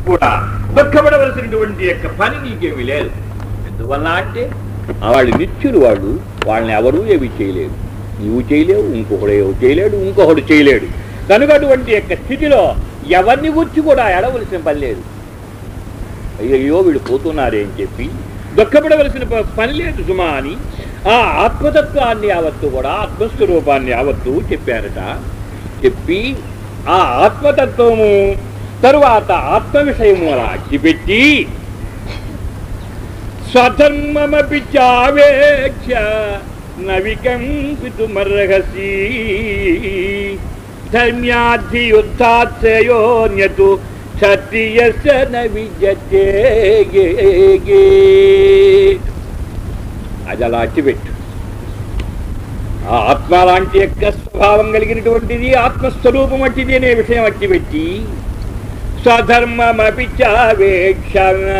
కూడా దుఃఖపడవలసినటువంటి యొక్క పని నీకేమీ లేదు ఎందువల్ల అంటే ఆ వాళ్ళు నిత్యులు వాళ్ళు వాళ్ళని ఎవరూ ఏమి చేయలేరు నీవు చేయలేవు ఇంకొకడు ఏమో చేయలేడు ఇంకొకడు చేయలేడు కనుక అటువంటి యొక్క స్థితిలో ఎవరిని గుర్చి కూడా ఎడవలసిన పని లేదు అయ్యో వీడు పోతున్నారే అని చెప్పి దుఃఖపడవలసిన ప- పని లేదు సుమా అని ఆ ఆత్మతత్వాన్ని యావత్తు కూడా ఆత్మస్వరూపాన్ని యావత్తు చెప్పారట చెప్పి ఆ ఆత్మతత్వము తరువాత ఆత్మ విషయము అలా అగ్గిపెట్టి స్వధర్మమపి చావేక్ష నవికంపితుమర్హసి ధర్మ్యాధియుద్ధాశ్రయోన్యతు క్షత్రియస్య న విద్యతే అది అలా అట్టిపెట్టు ఆ ఆత్మ లాంటి యొక్క స్వభావం కలిగినటువంటిది ఆత్మస్వరూపం అట్టిది అనే విషయం అట్టిపెట్టి స్వధర్మమపి చావేక్ష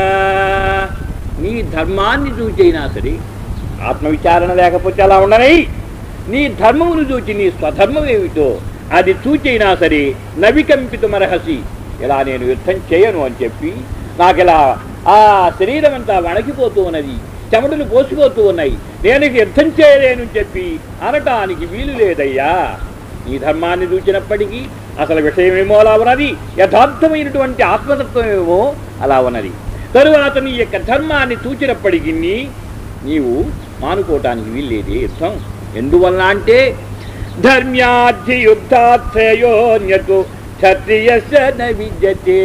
నీ ధర్మాన్ని చూచైనా సరే ఆత్మవిచారణ లేకపోతే అలా ఉండనై నీ ధర్మమును చూచి నీ స్వధర్మం ఏమిటో అది చూచైనా సరే నవికంపితమర్హసి ఇలా నేను యుద్ధం చేయను అని చెప్పి నాకు ఇలా ఆ శరీరం అంతా వణకిపోతూ ఉన్నది చెమటలు పోసిపోతూ ఉన్నాయి నేను ఇక యుద్ధం చేయలేను అని చెప్పి అనటానికి వీలు లేదయ్యా ఈ ధర్మాన్ని చూచినప్పటికీ అసలు విషయమేమో అలా ఉన్నది యథార్థమైనటువంటి ఆత్మతత్వమేమో అలా ఉన్నది తరువాత నీ యొక్క ధర్మాన్ని చూచినప్పటికీ నీవు మానుకోవటానికి వీల్లేదే యుద్ధం ఎందువల్ల అంటే ధర్మ్యాధ్య యుద్ధాశ్రయోన్యతు క్షత్రియస్య న విద్యతే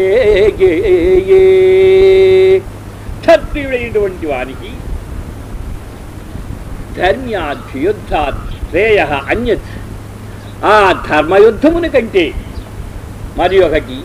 క్షత్రియుడైనటువంటి వానికి ధర్మ్యాధ్య యుద్ధాత్ శ్రేయ అన్యత్ ఆ ధర్మయుద్ధమున కంటే మరి ఒకటి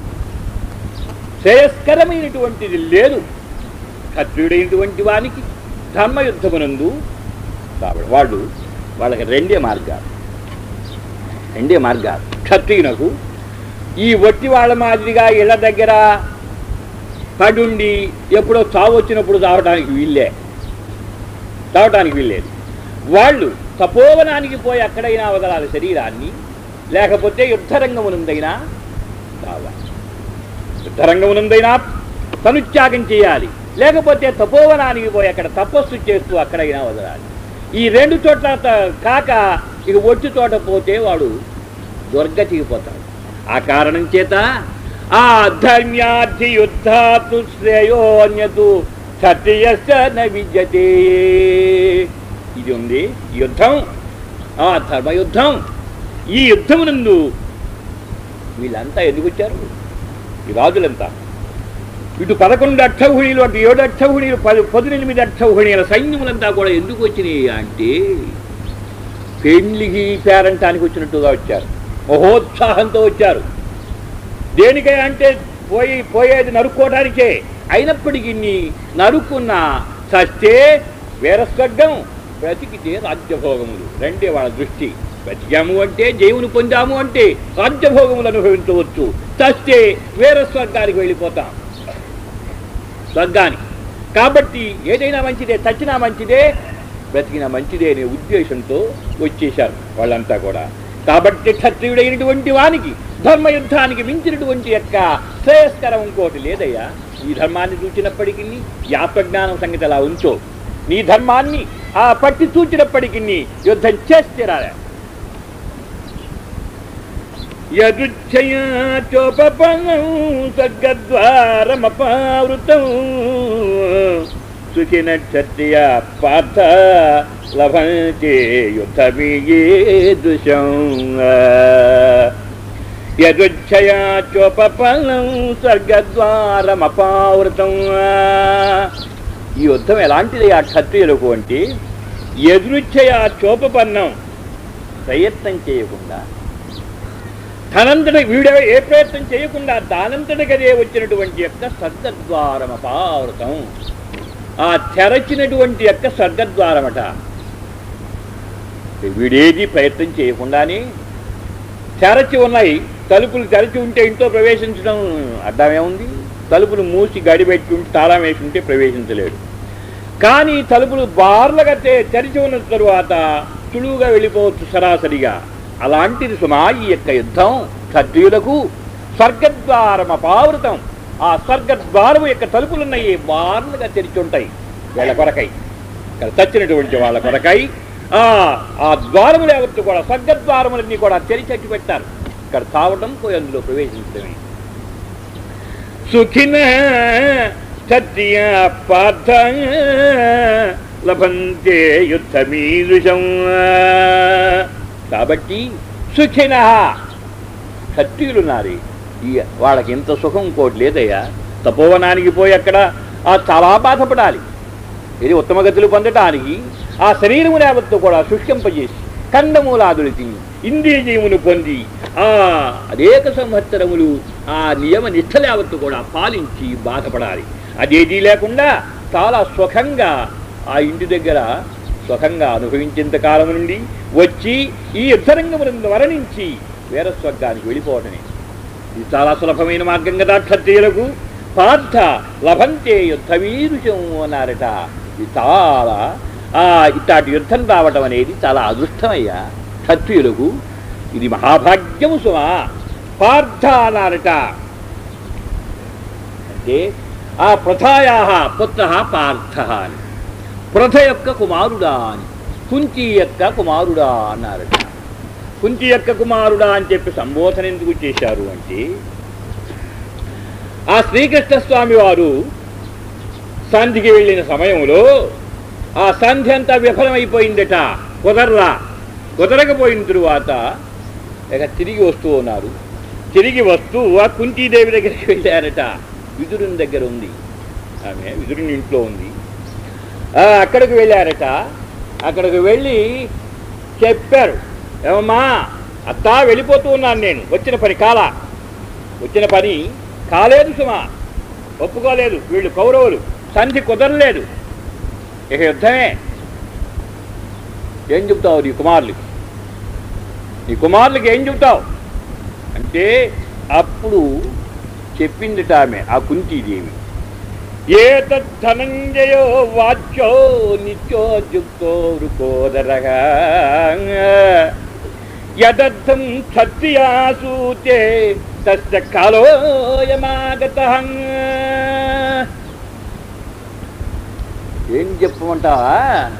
శ్రేయస్కరమైనటువంటిది లేదు క్షత్రియుడైనటువంటి వానికి ధర్మయుద్ధమునందు కాబట్టి వాళ్ళు వాళ్ళకి రెండే మార్గాలు రెండే మార్గాలు క్షత్రియునకు ఈ వట్టి వాళ్ళ మాదిరిగా ఇళ్ళ దగ్గర పడుండి ఎప్పుడో చావు వచ్చినప్పుడు చావటానికి వీళ్ళే చావటానికి వీల్లేదు వాళ్ళు తపోవనానికి పోయి ఎక్కడైనా వదలాలి శరీరాన్ని లేకపోతే యుద్ధరంగమునందైనా కావాలి యుద్ధరంగమునందైనా తనుత్యాగం చేయాలి లేకపోతే తపోవనానికి పోయి అక్కడ తపస్సు చేస్తూ అక్కడైనా వదలాలి ఈ రెండు చోట్ల త- కాక ఇక ఒట్టి చోట పోతే వాడు దుర్గతికి పోతాడు ఆ కారణం చేత ఆ ధర్మ్యాధి యుద్ధాతు శ్రేయోన్యతు క్షత్రియస్య న విద్యతే ఇది ఉంది ఈ యుద్ధం ఆ ధర్మయుద్ధం ఈ యుద్ధమునందు వీళ్ళంతా ఎందుకు వచ్చారు ఈ రాజులంతా ఇటు పదకొండు అక్షౌహిణీలు అటు ఏడు అక్షౌహిణీలు పది పదునెనిమిది అక్షౌహిణీల సైన్యములంతా కూడా ఎందుకు వచ్చినాయి అంటే పెండ్లికి పేరంటానికి వచ్చినట్టుగా వచ్చారు మహోత్సాహంతో వచ్చారు దేనికై అంటే పోయి పోయేది నరుక్కోవడానికే అయినప్పటికీ నరుక్కున్న చస్తే వీరస్వర్గం బ్రతికితే రాజ్యభోగములు రెండే వాళ్ళ దృష్టి బ్రతికాము అంటే జైవును పొందాము అంటే రాజ్యభోగములు అనుభవించవచ్చు చస్తే వీరస్వర్గానికి వెళ్ళిపోతాం స్వర్గానికి కాబట్టి ఏదైనా మంచిదే చచ్చినా మంచిదే బ్రతికినా మంచిదే అనే ఉద్దేశంతో వచ్చేశారు వాళ్ళంతా కూడా కాబట్టి క్షత్రియుడైనటువంటి వానికి ధర్మయుద్ధానికి మించినటువంటి యొక్క శ్రేయస్కరం ఇంకోటి లేదయ్యా ఈ ధర్మాన్ని చూచినప్పటికీ ఈ ఆత్మజ్ఞానం సంగతి అలా ఉంచో నీ ధర్మాన్ని ఆ పట్టి చూచినప్పటికీ యుద్ధం చేస్తే యదుచ్చయా చోపపనం సర్గద్వారమపావృతం సుఖిన క్షత్రియ పార్థ లభంతే యుద్ధమీయేదృశం యదుచ్చయా చోపపనం స్వర్గద్వారమపావృతం ఈ యుద్ధం ఎలాంటిది ఆ క్షత్రియులకు అంటే ఎదురుచ్చయా చోపపన్నం ప్రయత్నం చేయకుండా తనంతట వీడే ఏ ప్రయత్నం చేయకుండా దానంతటగదే వచ్చినటువంటి యొక్క స్వర్గద్వారం అపావృతం ఆ తెరచినటువంటి యొక్క స్వర్గద్వారమట వీడేది ప్రయత్నం చేయకుండానే తెరచి ఉన్నాయి తలుపులు తెరచి ఉంటే ఇంట్లో ప్రవేశించడం అడ్డమేముంది తలుపులు మూసి గడిపెట్టి ఉంటే తాళం వేసి ఉంటే ప్రవేశించలేడు కానీ తలుపులు బార్లుగా తె- తెరిచి ఉన్న తరువాత సులువుగా వెళ్ళిపోవచ్చు సరాసరిగా అలాంటిది సుమా ఈ యొక్క యుద్ధం క్షత్రియులకు స్వర్గద్వారం అపావృతం ఆ స్వర్గ ద్వారము యొక్క తలుపులున్నాయి బార్లుగా తెరిచి ఉంటాయి వీళ్ళ కొరకై ఇక్కడ చచ్చినటువంటి వాళ్ళ కొరకై ఆ ఆ ద్వారములు ఎవరితో కూడా స్వర్గ ద్వారములన్నీ కూడా తెరిచి పెట్టారు ఇక్కడ తావటం పోయి అందులో ప్రవేశించడమే సుఖిన సత్య పార్థ లభంతే యుద్ధమీదృశం కాబట్టి సుఖిన క్షత్రియులున్నారు ఈ వాళ్ళకి ఇంత సుఖం ఇంకోటి లేదయ్యా తపోవనానికి పోయి అక్కడ ఆ చాలా బాధపడాలి ఇది ఉత్తమ గతులు పొందటానికి ఆ శరీరము యావత్తు కూడా శుష్కింపజేసి కండమూలాదులు తిని ఇంద్రియజయమును పొంది ఆ అనేక సంవత్సరములు ఆ నియమ నిష్ఠల యావత్తు కూడా పాలించి బాధపడాలి అదేదీ లేకుండా చాలా సుఖంగా ఆ ఇంటి దగ్గర సుఖంగా అనుభవించేంత కాలం నుండి వచ్చి ఈ యుద్ధరంగములను వరణించి వీరస్వర్గానికి వెళ్ళిపోవటమే ఇది చాలా సులభమైన మార్గం కదా క్షత్రియులకు పార్థ లభంతే యుద్ధవీరుషం అన్నారట ఇది చాలా ఆ ఇట్లాంటి యుద్ధం రావటం అనేది చాలా అదృష్టమయ్యా క్షత్రియులకు ఇది మహాభాగ్యము సుమా పార్థ అన్నారట అంటే ఆ ప్రథాయా పుత్ర పార్థ అని ప్రథ యొక్క కుమారుడా అని కుంతి యొక్క కుమారుడా అన్నారట కుంతి యొక్క కుమారుడా అని చెప్పి సంబోధన ఎందుకు చేశారు అంటే ఆ శ్రీకృష్ణ స్వామి వారు సంధికి వెళ్ళిన సమయంలో ఆ సంధి అంతా విఫలమైపోయిందట కుదరలా కుదరకపోయిన తరువాత ఇక తిరిగి వస్తూ ఉన్నారు తిరిగి వస్తూ ఆ కుంతీదేవి దగ్గరికి వెళ్ళారట విదురుని దగ్గర ఉంది ఆమె విదురుని ఇంట్లో ఉంది ఆ, అక్కడికి వెళ్ళారట అక్కడికి వెళ్ళి చెప్పారు ఏమమ్మా అత్తా వెళ్ళిపోతూ ఉన్నాను నేను వచ్చిన పని కాల వచ్చిన పని కాలేదు సుమా ఒప్పుకోలేదు వీళ్ళు కౌరవులు సంధి కుదరలేదు ఇక యుద్ధమే ఏం చెప్తావు నీ కుమారులకి నీ కుమారులకి ఏం చెప్తావు అంటే అప్పుడు చెప్పిందిట ఆమె ఆ కుంతీదేవి ఏ ధనంజయో వాచ్యో నిత్యోద్యుక్తో వృకోదరగా యదర్థం క్షత్రియాసూతే తస్య కాలోయమాగత ఏం చెప్పమంటావా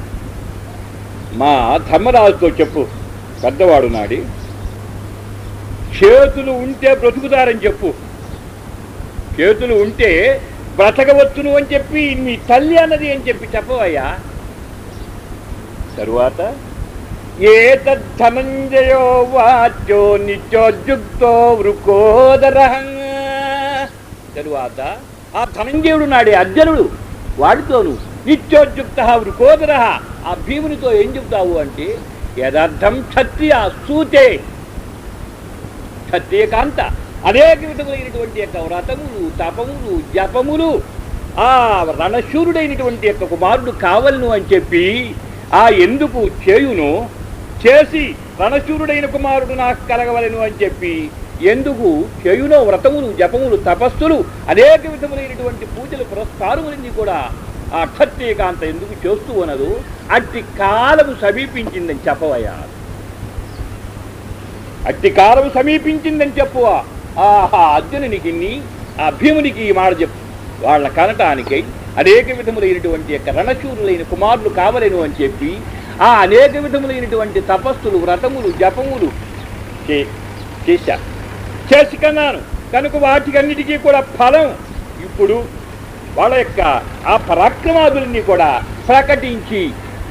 మా ధర్మరాజుతో చెప్పు పెద్దవాడు నాడి చేతులు ఉంటే బ్రతుకుతారని చెప్పు చేతులు ఉంటే బ్రతకవచ్చును అని చెప్పి మీ తల్లి అన్నది అని చెప్పి చెప్పవయ్యా తరువాత ఏ ధనంజయో వాచ్యో నిత్యోద్యుక్తో వృకోదరహం తరువాత ఆ ధనంజయుడు నాడే అర్జునుడు వాడితోను నిత్యోద్యుక్త వృకోదర ఆ భీమునితో ఏం చెప్తావు అంటే యథార్థం క్షత్రియ సూతే క్షత్రియకాంత అనేక విధములైనటువంటి యొక్క వ్రతములు తపములు జపములు ఆ రణశూరుడైనటువంటి యొక్క కుమారుడు కావలను అని చెప్పి ఆ ఎందుకు చేయును చేసి రణశూరుడైన కుమారుడు నాకు కలగవలను అని చెప్పి ఎందుకు చేయునో వ్రతములు జపములు తపస్సులు అనేక విధములైనటువంటి పూజలు పురస్కారములన్నీ కూడా ఆ క్షత్రియకాంత ఎందుకు చేస్తూ ఉన్నదు అట్టి కాలము సమీపించిందని చెప్పవయ్యా అట్టి కాలం సమీపించిందని చెప్పు ఆహా అర్జునునికి ఆ భీమునికి ఈ మాట చెప్పు వాళ్ళ కనటానికై అనేక విధములైనటువంటి యొక్క రణశూరులైన కుమారులు కావలేను అని చెప్పి ఆ అనేక విధములైనటువంటి తపస్సులు వ్రతములు జపములు చే చేశా చేసి కన్నాను కనుక వాటికన్నిటికీ కూడా ఫలం ఇప్పుడు వాళ్ళ యొక్క ఆ పరాక్రమాదులన్నీ కూడా ప్రకటించి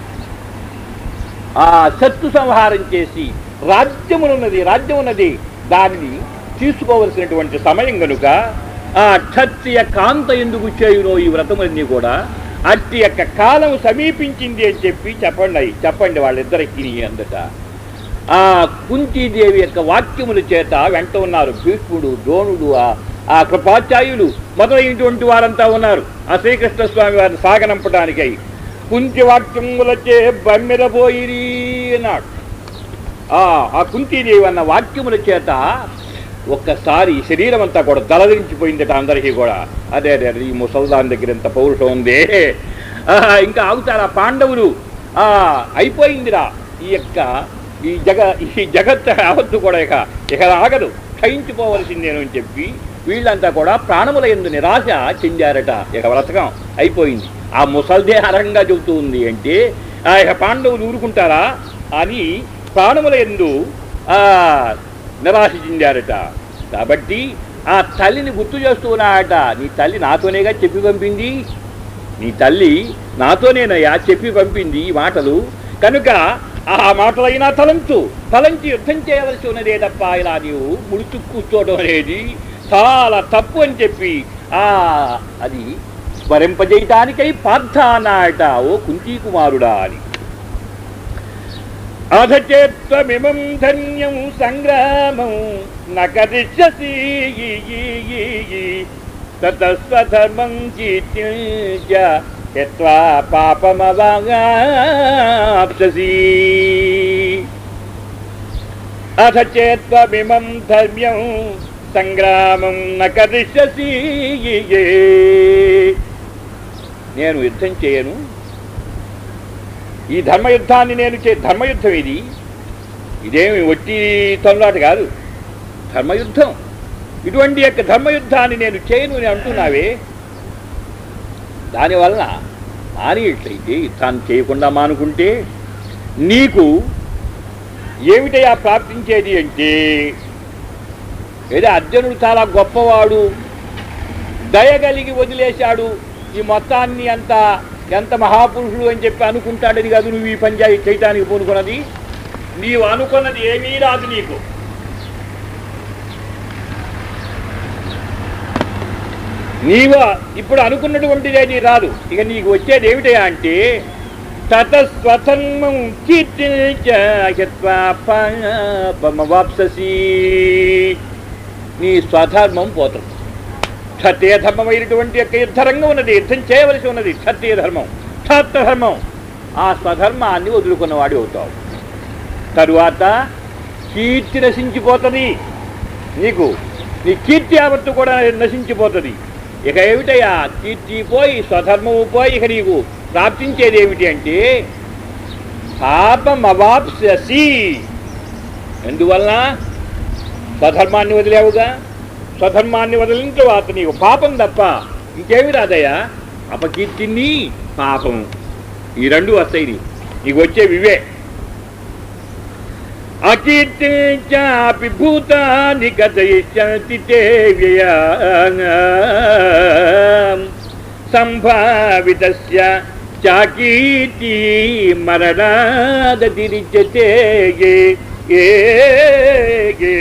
ఆ శత్రు సంహారం చేసి రాజ్యమునున్నది రాజ్యం ఉన్నది దాన్ని తీసుకోవలసినటువంటి సమయం కనుక ఆ క్షత్రియ కాంత ఎందుకు చేయునో ఈ వ్రతములన్నీ కూడా అట్టి యొక్క కాలం సమీపించింది అని చెప్పి చెప్పండి చెప్పండి వాళ్ళిద్దరికి అందట ఆ కుంతీదేవి యొక్క వాక్యముల చేత వెంట ఉన్నారు భీష్ముడు ద్రోణుడు ఆ- ఆ కృపాచార్యులు మొదలైనటువంటి వారంతా ఉన్నారు ఆ శ్రీకృష్ణ స్వామి వారిని సాగనంపడానికై కుంతి వాక్యములచే బమ్మెరపోయిరి అన్నాడు ఆ ఆ కుంతీదేవి అన్న వాక్యముల చేత ఒక్కసారి శరీరం అంతా కూడా దళదించిపోయిందట అందరికీ కూడా అదే అదే అదే, ఈ ముసల్దాన్ దగ్గర ఎంత పౌరుషం ఉంది ఆ, ఇంకా ఆగుతారా పాండవులు ఆ అయిపోయిందిరా ఈ యొక్క ఈ జగ ఈ జగత్ యావత్తు కూడా ఇక ఇక ఆగదు క్షయించిపోవలసిందేను అని చెప్పి వీళ్ళంతా కూడా ప్రాణముల ఎందు నిరాశ చెందారట ఇక వ్రతకం అయిపోయింది ఆ ముసల్దే అరంగా చెబుతూ ఉంది అంటే ఆ ఇక పాండవులు ఊరుకుంటారా అని ప్రాణముల ఎందు ఆ నిరాశ చెందారట కాబట్టి ఆ తల్లిని గుర్తు చేస్తూ ఉన్నాడట నీ తల్లి నాతోనేగా చెప్పి పంపింది నీ తల్లి నాతోనేనయ్యా చెప్పి పంపింది ఈ మాటలు కనుక ఆ మాటలైనా తలంచు తలంచి యుద్ధం చేయవలసి ఉన్నదే తప్ప ఇలా నీవు ముడుచు కూర్చోవడం అనేది చాలా తప్పు అని చెప్పి ఆ అది స్మరింపజేయటానికై పార్థ అన్నాడట ఓ కుంతీ కుమారుడా అని అధచేత్వమిమం ధన్యం సంగ్రామం నకరిష్యసి తతస్వధర్మం కీర్తించ యత్వా పాపమవాప్ససి అథ చేత్వమిమం ధర్మ్యం సంగ్రామం నకరిష్యసి నేను యుద్ధం చేయను ఈ ధర్మయుద్ధాన్ని నేను చే ధర్మయుద్ధం ఇది ఇదేమి ఒట్టి తొలలాట కాదు ధర్మయుద్ధం ఇటువంటి యొక్క ధర్మయుద్ధాన్ని నేను చేయను అని అంటున్నావే దానివలన మానేయట్లయితే యుద్ధాన్ని చేయకుండా మానుకుంటే నీకు ఏమిటయా ప్రాప్తించేది అంటే ఏదో అర్జునుడు చాలా గొప్పవాడు దయగలిగి వదిలేశాడు ఈ మొత్తాన్ని అంత ఎంత మహాపురుషుడు అని చెప్పి అనుకుంటాడని కాదు నువ్వు ఈ పని చేయ- చేయటానికి పూనుకున్నది నీవు అనుకున్నది ఏమీ రాదు నీకు నీవు ఇప్పుడు అనుకున్నటువంటిదే నీ రాదు ఇక నీకు వచ్చేది ఏమిటయా అంటే తతస్వధర్మం కీర్తించమవాప్ససి నీ స్వధర్మం పోతుంది క్షత్రియ ధర్మమైనటువంటి యొక్క యుద్ధరంగం ఉన్నది యుద్ధం చేయవలసి ఉన్నది క్షత్రియ ధర్మం క్షాత్ర ధర్మం ఆ స్వధర్మాన్ని వదులుకున్నవాడి అవుతావు తరువాత కీర్తి నశించిపోతుంది నీకు నీ కీర్తి యావత్తు కూడా నశించిపోతుంది ఇక ఏమిటయ్యా కీర్తి పోయి స్వధర్మము పోయి ఇక నీకు ప్రాప్తించేది ఏమిటి అంటే పాపం అవాప్స్యసి ఎందువలన స్వధర్మాన్ని వదిలేవుగా స్వధర్మాన్ని వదిలిన తర్వాత నీకు పాపం తప్ప ఇంకేమి రాదయ్యా అపకీర్తిని పాపం ఈ రెండు వస్తాయి నీ- నీకు వచ్చే వివే అకీర్తి చాపి భూతాని కథయిష్యంతి తే వ్యయా సంభావితస్య చాకీర్తి మరణాదతిరిచ్యతే ఏ ఏ ఏ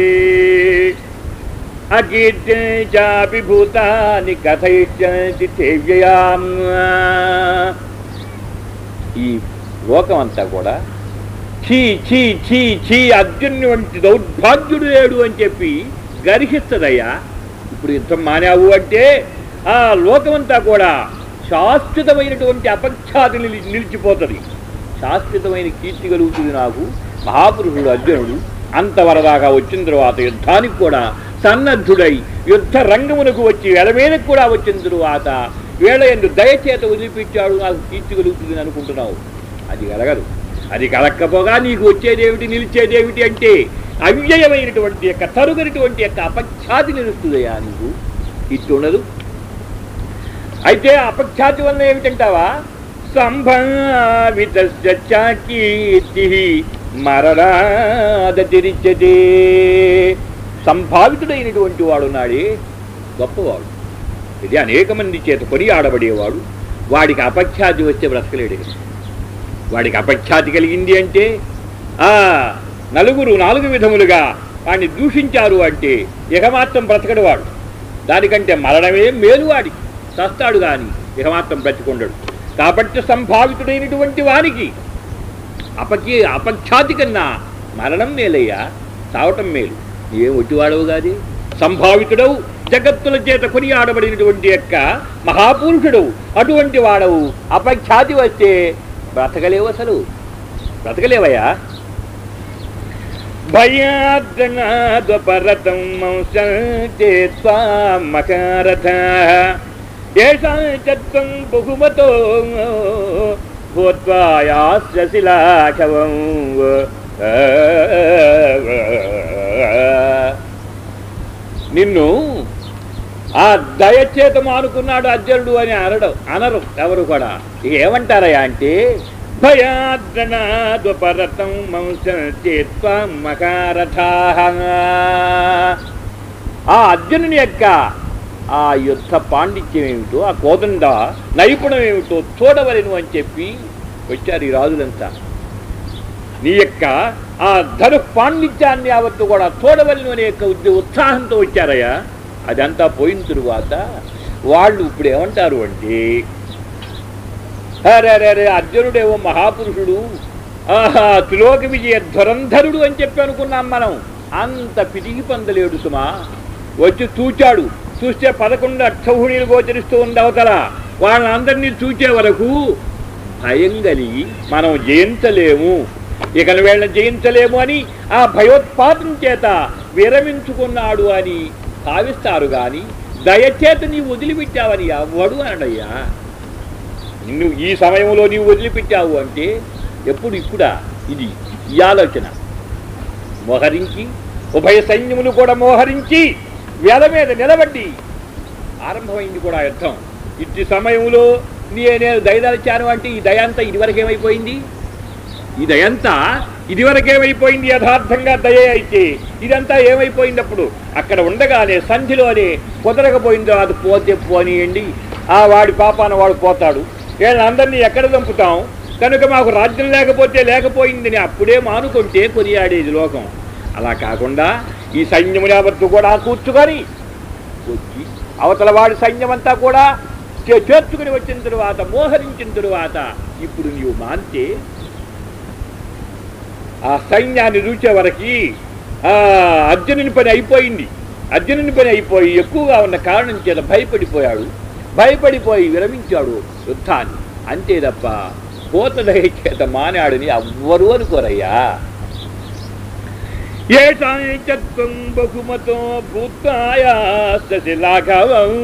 అకీర్తి చాపి భూతాని కథయిష్యంతి తే వ్యయాం ఈ లోకం అంతా కూడా ఛీ ఛీ ఛీ ఛీ అర్జునుని వంటి దౌర్భాగ్యుడు లేడు అని చెప్పి గర్హిస్తుందయ్యా ఇప్పుడు యుద్ధం మానావు అంటే ఆ లోకమంతా కూడా శాశ్వతమైనటువంటి అపఖ్యాతి నిలి- నిలిచిపోతుంది శాశ్వతమైన కీర్తి కలుగుతుంది నాకు మహాపురుషుడు అర్జునుడు అంతవరదాకా వచ్చిన తర్వాత యుద్ధానికి కూడా సన్నద్ధుడై యుద్ధ రంగమునకు వచ్చి ఎడమేలకు కూడా వచ్చిన తరువాత వేళ ఎందు దయచేత వదిలిపించాడు నాకు కీర్తి కలుగుతుంది అనుకుంటున్నావు అది కలగదు అది కలక్కపోగా నీకు వచ్చేదేమిటి నిలిచేదేమిటి అంటే అవ్యయమైనటువంటి యొక్క తరుగనటువంటి యొక్క అపఖ్యాతి నిలుస్తుందయ్యా నీకు ఇట్టు ఉండదు అయితే అపఖ్యాతి వల్ల ఏమిటంటావా సంభావిత కీర్తి మరణాదతిరిచ్చతే సంభావితుడైనటువంటి వాడు నాడే గొప్పవాడు ఇది అనేక మంది చేత కొనియాడబడేవాడు వాడికి అపఖ్యాతి వస్తే బ్రతకలేడు ఇక. వాడికి అపఖ్యాతి కలిగింది అంటే ఆ నలుగురు నాలుగు విధములుగా వాడిని దూషించారు అంటే ఇక మాత్రం బ్రతకడు వాడు దానికంటే మరణమే మేలు వాడికి చస్తాడు గాని ఇక మాత్రం బ్రతికొండడు కాబట్టి సంభావితుడైనటువంటి వానికి అపకి అపఖ్యాతి కన్నా మరణం మేలయ్యా చావటం మేలు ఏం ఒట్టివాడవు కాది సంభావితుడవు జగత్తుల చేత కొనియాడబడినటువంటి యొక్క మహాపురుషుడు అటువంటి వాడవు అపఖ్యాతి వస్తే బ్రతకలేవు అసలు బ్రతకలేవయ్యా భయాద్రనాద్వపరతం మంసే మకారథ ఏషాచత్వం బహుమతో భూత్వాయాస్య శిలాశవం నిన్ను ఆ దయచేత మానుకున్నాడు అర్జునుడు అని అనడు అనరు ఎవరు కూడా ఇక ఏమంటారయ్యా అంటే భయాద్రనాద్వపరతం మంసేత్వ మకారథాహ ఆ అర్జునుని యొక్క ఆ యుద్ధ పాండిత్యం ఏమిటో ఆ కోదండ నైపుణ్యం ఏమిటో చూడవలను అని చెప్పి వచ్చారు ఈ రాజులంతా నీ యొక్క ఆ ధను పాండిత్యాన్ని యావత్తు కూడా చూడవలను అనే యొక్క ఉద్ద- ఉత్సాహంతో వచ్చారయ్యా అదంతా పోయిన తరువాత వాళ్ళు ఇప్పుడు ఏమంటారు అంటే అరే అరే అరే అర్జునుడేవో మహాపురుషుడు ఆహా త్రిలోక విజయ ధురంధరుడు అని చెప్పి అనుకున్నాం మనం అంత పిటికి పొందలేడు సుమా వచ్చి చూచాడు చూస్తే పదకొండు అక్షౌహిణీలు గోచరిస్తూ ఉంది అవతల వాళ్ళందరినీ చూచే వరకు భయం కలిగి మనం జయించలేము ఇక వీళ్ళని జయించలేము అని ఆ భయోత్పాదం చేత విరమించుకున్నాడు అని భావిస్తారు గాని దయచేత నీవు వదిలిపెట్టావని ఎవడు అనడయ్యా నిన్ను ఈ సమయంలో నీవు వదిలిపెట్టావు అంటే ఎప్పుడు ఇప్పుడా ఇది ఈ ఆలోచన మోహరించి ఉభయ సైన్యములు కూడా మోహరించి వేల మీద నిలబడి ఆరంభమైంది కూడా యుద్ధం ఇట్టి సమయంలో నీ నేను దయదలిచాను అంటే ఈ దయ అంతా ఇదివరకు ఏమైపోయింది ఈ దయంతా ఇదివరకు ఏమైపోయింది యథార్థంగా దయ అయితే ఇదంతా ఏమైపోయింది అప్పుడు అక్కడ ఉండగానే సంధిలోనే కుదరకపోయిందో అది పోతే పోనీయండి ఆ వాడి పాపాన వాడు పోతాడు వీళ్ళందరినీ ఎక్కడ చంపుతాం కనుక మాకు రాజ్యం లేకపోతే లేకపోయిందని అప్పుడే మానుకుంటే కొనియాడేది లోకం అలా కాకుండా ఈ సైన్యము యావత్తు కూడా కూర్చుకొని వచ్చి అవతల వాడి సైన్యం అంతా కూడా చే- చేర్చుకుని వచ్చిన తరువాత మోహరించిన తరువాత ఇప్పుడు నీవు మాంతే ఆ సైన్యాన్ని చూచే వరకు ఆ అర్జునుని పని అయిపోయింది అర్జునుని పని అయిపోయి ఎక్కువగా ఉన్న కారణం చేత భయపడిపోయాడు భయపడిపోయి విరమించాడు యుద్ధాన్ని అంతే తప్ప కోత దయ చేత మానాడని ఎవ్వరూ అనుకోరయ్యా ఏషాం బహుమతో భూతాయాసి లాఘవం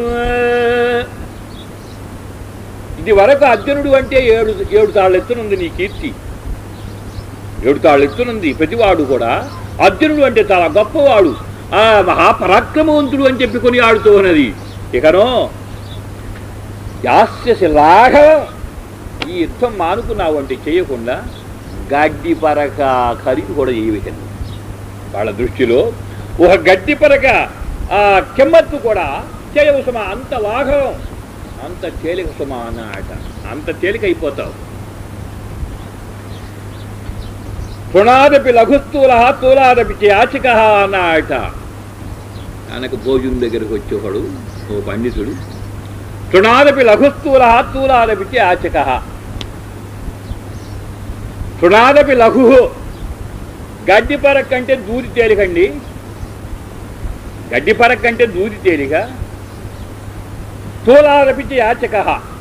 ఇది వరకు అర్జునుడు అంటే ఏడు ఏడు తాళ్ళ ఎత్తునుంది నీ కీర్తి ఏడు తాళ్ళు ఎత్తునుంది ప్రతివాడు కూడా అర్జునుడు అంటే చాలా గొప్పవాడు ఆ మహాపరాక్రమవంతుడు అని చెప్పి కొని ఆడుతూ ఉన్నది ఇకనో యాస్యసి లాఘవం ఈ యుద్ధం మానుకున్నావు అంటే చేయకుండా గడ్డి పరక ఖరీదు కూడా చేయవేశాను వాళ్ళ దృష్టిలో ఒక గడ్డి పరక ఆ కెమ్మత్తు కూడా చేయవు సుమా అంత లాఘవం అంత తేలిక సుమా అన్న ఆట అంత తేలిక అయిపోతావు తృణాదపి లఘుస్థూల తూలాదపి యాచిక అన్న ఆట ఆయనకు భోజనం దగ్గరకు వచ్చేవాడు ఓ పండితుడు తృణాదపి లఘుస్థూల తూలాదపి యాచక తృణాదపి లఘు గడ్డి పరక్ కంటే దూది తేలికండి గడ్డి పరక్ కంటే దూది తేలిక తూలాదపిచి యాచక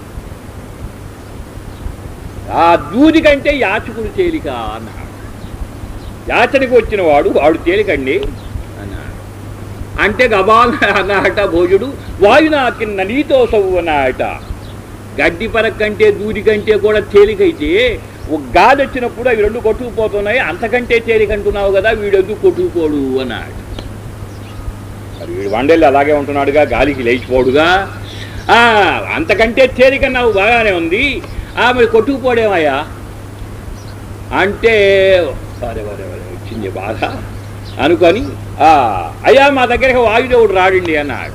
ఆ దూది కంటే యాచకుడు తేలిక అన్నాడు యాచనకు వచ్చిన వాడు వాడు తేలికండి అన్నాడు అంటే గబాల్ అన్నాట భోజుడు వాయునాకి నలీతో సవ్వు అన్నాట గడ్డి పరక్ కంటే దూది కంటే కూడా తేలికైతే ఒక గాలి వచ్చినప్పుడు అవి రెండు కొట్టుకుపోతున్నాయి అంతకంటే తేలికంటున్నావు కదా వీడు ఎందుకు కొట్టుకుపోడు అన్నాడు మరి వీడు వండేళ్ళు అలాగే ఉంటున్నాడుగా గాలికి లేచిపోడుగా ఆ, అంతకంటే తేలికన్నావు బాగానే ఉంది ఆ మరి కొట్టుకుపోడేమయ్యా అంటే వరే వరే వరే వచ్చింది బాధ అనుకొని "ఆ, అయ్యా మా దగ్గరికి వాయుదేవుడు రాడండి అన్నాడు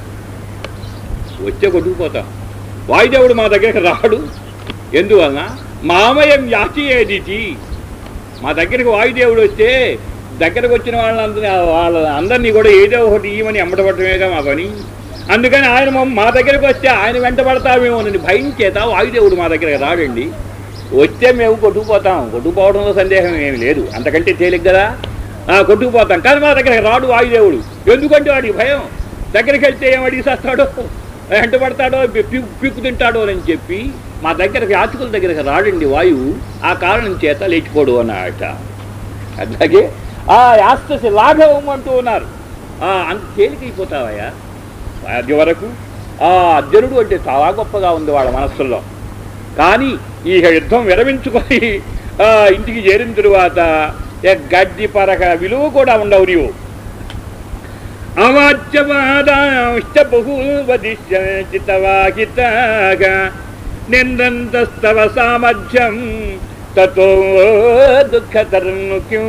వచ్చే కొట్టుకుపోతాం వాయుదేవుడు మా దగ్గరికి రాడు ఎందువలన మామయం యాచియేదిటి మా దగ్గరికి వాయుదేవుడు వస్తే దగ్గరకు వచ్చిన వాళ్ళందరినీ వాళ్ళ అందరినీ కూడా ఏదో ఒకటి ఇవ్వమని అమ్మటపడటమేగా మా పని అందుకని ఆయన మమ్మ- మా దగ్గరికి వస్తే ఆయన వెంట పడతామేమోనని భయం చేత వాయుదేవుడు మా దగ్గరికి రాడండి వస్తే మేము కొట్టుకుపోతాం కొట్టుకుపోవడంలో సందేహం ఏమి లేదు అంతకంటే తేలిక కదా ఆ, కొట్టుకుపోతాం కానీ మా దగ్గరికి రాడు వాయుదేవుడు ఎందుకంటే వాడికి భయం దగ్గరికి వెళ్తే ఏం అడిగి చేస్తాడో వెంట పడతాడో పి- పిక్కు తింటాడో అని చెప్పి మా దగ్గరికి యాచకుల దగ్గరికి రాడండి వాయువు ఆ కారణం చేత లేచిపోడు అన్నట అట్లాగే ఆ యాస్తసి లాఘవం అంటూ ఉన్నారు ఆ, అంత తేలికైపోతావయ్యా అది వరకు ఆ అర్జునుడు అంటే చాలా గొప్పగా ఉంది వాళ్ళ మనస్సుల్లో కానీ ఈ యుద్ధం విరమించుకొని ఆ, ఇంటికి చేరిన తరువాత ఏ గడ్డి పరక విలువ కూడా ఉండవు నీవు అవాచ్యవాదాంశ్చ బహూవదిశ్యంతి తవాహితాగా నిందంతస్తవ సామర్థ్యం తతో దుఃఖతరం కిం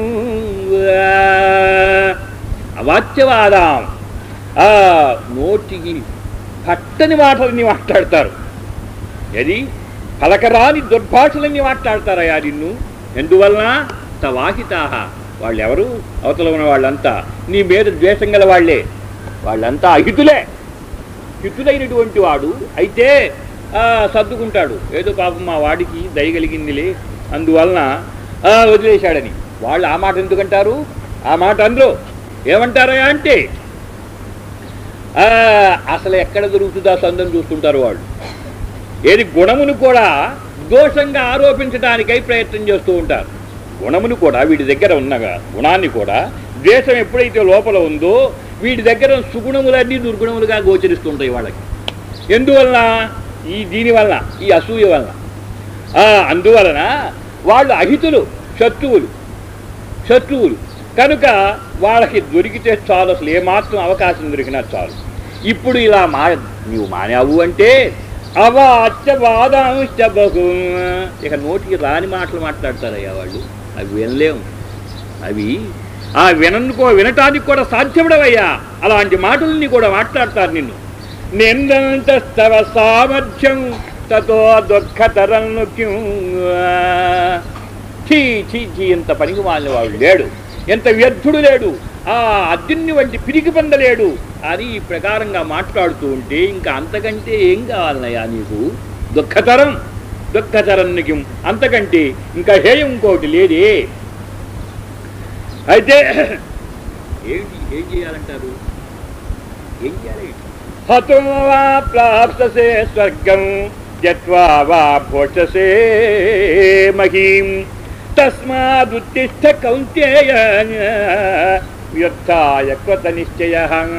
అవాచ్యవాదాం ఆ నోటికి పట్టని మాటలని మాట్లాడతారు ఏది పలకరాని దుర్భాషలన్నీ మాట్లాడతారయ్యా నిన్ను ఎందువలన తవాహితాహ వాళ్ళెవరు అవతల ఉన్న వాళ్ళంతా నీ మీద ద్వేషం గల వాళ్ళే వాళ్ళంతా అహితులే హితులైనటువంటి వాడు అయితే ఆ, సర్దుకుంటాడు ఏదో పాపం మా వాడికి దయగలిగిందిలే అందువలన ఆ, వదిలేశాడని వాళ్ళు ఆ మాట ఎందుకంటారు ఆ మాట అందరూ ఏమంటారయ్యా అంటే ఆ, అసలు ఎక్కడ దొరుకుతుందా సందం చూస్తుంటారు వాళ్ళు ఏది గుణమును కూడా దోషంగా ఆరోపించడానికై ప్రయత్నం చేస్తూ ఉంటారు గుణమును కూడా వీడి దగ్గర ఉన్న గుణాన్ని కూడా ద్వేషం ఎప్పుడైతే లోపల ఉందో వీడి దగ్గర సుగుణములన్నీ దుర్గుణములుగా గోచరిస్తుంటాయి వాళ్ళకి ఎందువలన ఈ దీనివల్ల ఈ అసూయ వలన ఆ, అందువలన వాళ్ళు అహితులు శత్రువులు శత్రువులు కనుక వాళ్ళకి దొరికితే చాలు అసలు ఏమాత్రం అవకాశం దొరికినా చాలు ఇప్పుడు ఇలా మా నీవు మానావు అంటే అవాచ్యవాదాంశ బహు ఇక నోటికి రాని మాటలు మాట్లాడతారయ్యా వాళ్ళు అవి వినలేము అవి ఆ విననుకో వినటానికి కూడా సాధ్యపడవయ్యా అలాంటి మాటలన్నీ కూడా మాట్లాడతారు నిన్ను నిందంతస్తవ సామర్థ్యం తతో దుఃఖతరం చీ చీ చీ ఇంత పనికి మాలిన వాడు లేడు ఎంత వ్యర్థుడు లేడు ఆ అర్జున్ని వంటి పిరికి పొందలేడు అని ఈ ప్రకారంగా మాట్లాడుతూ ఉంటే ఇంకా అంతకంటే ఏం కావాలనయ్యా నీకు దుఃఖతరం దుఃఖతరం నీకు అంతకంటే ఇంకా హేయం ఇంకోటి లేదే అయితే ఏంటి ఏం చేయాలంటారు ఏం చేయాలి హతో వా ప్రాప్తసే స్వర్గం త్యక్వా వా భోక్షసే మహీం తస్మాదుత్తిష్ట కౌంతేయ వ్యుత్థాయ కృత నిశ్చయ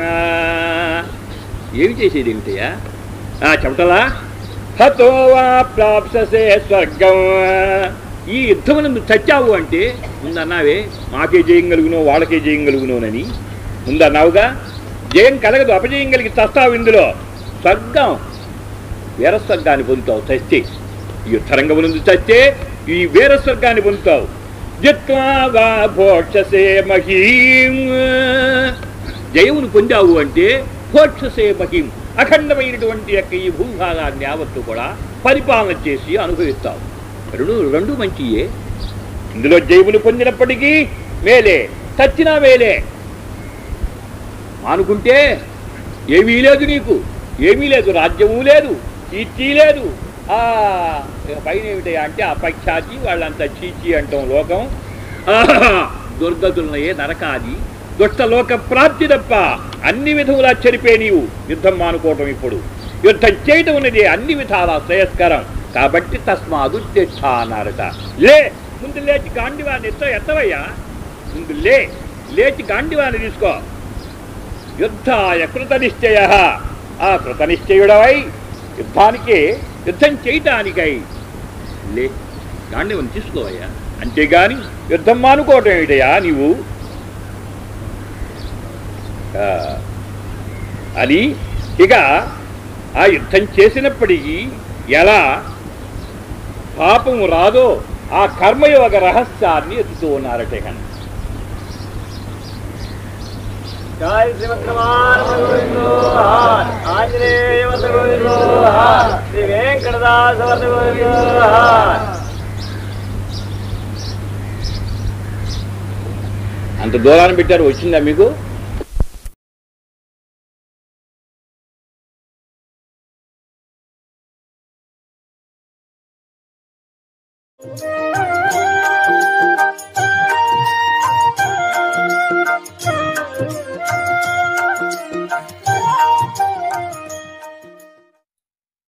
ఏమి చేసేది ఏమిటయ్యా ఆ చెమటలా హతో వా ప్రాప్ససే స్వర్గం ఈ యుద్ధమునందు చచ్చావు అంటే ముందన్నావే మాకే జయం వాళ్ళకే జయం అని ముందన్నావుగా జయం కలగదు అపజయం కలిగి చస్తావు ఇందులో స్వర్గం వీరస్వర్గాన్ని పొందుతావు చస్తే ఈ యుద్ధరంగమునందు చస్తే ఈ వీరస్వర్గాన్ని పొందుతావు జిత్వా వా భోక్షసే మహీం జయమును పొందావు అంటే భోక్షసే మహీం అఖండమైనటువంటి యొక్క ఈ భూభాగాన్ని యావత్తు కూడా పరిపాలన చేసి అనుభవిస్తావు రెండు రెండు మంచియే ఇందులో జయమును పొందినప్పటికీ మేలే చచ్చినా మేలే అనుకుంటే ఏమీ లేదు నీకు ఏమీ లేదు రాజ్యము లేదు కీర్తి లేదు ఆ ఇక పైన ఏమిటయ్యా అంటే అపఖ్యాతి వాళ్ళంతా చీచి అంటాం లోకం ఆహా, దుర్గతులనయే నరకాది దుష్ట లోక ప్రాప్తి తప్ప అన్ని విధములా చెరిపే నీవు యుద్ధం మానుకోవటం ఇప్పుడు యుద్ధం చేయటం ఉన్నది అన్ని విధాలా శ్రేయస్కరం కాబట్టి తస్మాదు తిష్ట అన్నారట లే ముందు లేచి గాండివాన్ని ఎత్త ఎత్తవయ్యా ముందు లే లేచి గాండివాన్ని తీసుకో యుద్ధాయ కృత నిశ్చయ ఆ కృత నిశ్చయుడవై యుద్ధానికి యుద్ధం చేయటానికై లే గాండివని తీసుకోవయ్యా అంతేగాని యుద్ధం మానుకోవటం ఏమిటయా నీవు ఆ, అని ఇక ఆ యుద్ధం చేసినప్పటికీ ఎలా పాపము రాదో ఆ కర్మయోగ రహస్యాన్ని ఎత్తుతూ ఉన్నారట కనుక జై శ్రీమద్రమానగోవిందో ఆంజనేయ గోవిందో శ్రీ వెంకటదాస గోవిందో అంత దూరాన్ని పెట్టారు వచ్చిందా మీకు Thank you.